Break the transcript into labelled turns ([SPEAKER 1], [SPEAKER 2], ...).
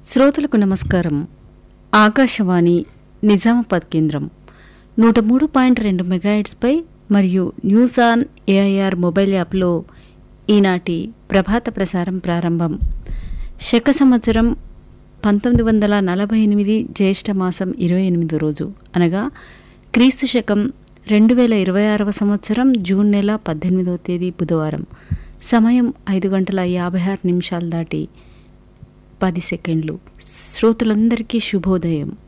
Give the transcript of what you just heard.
[SPEAKER 1] శ్రోతలకు నమస్కారం ఆకాశవాణి నిజామాబాద్ కేంద్రం నూట మూడు పాయింట్ రెండు మెగాహెట్స్పై మరియు న్యూస్ ఆన్ ఏఐఆర్ మొబైల్ యాప్లో ఈనాటి ప్రభాత ప్రసారం ప్రారంభం శక సంవత్సరం పంతొమ్మిది వందల నలభై ఎనిమిది జ్యేష్ఠ మాసం ఇరవై ఎనిమిదో రోజు అనగా క్రీస్తు శకం రెండు వేల ఇరవై ఆరవ సంవత్సరం జూన్ నెల పద్దెనిమిదవ తేదీ బుధవారం సమయం ఐదు గంటల యాభై ఆరు నిమిషాలు దాటి పది సెకండ్లు శ్రోతలందరికీ శుభోదయం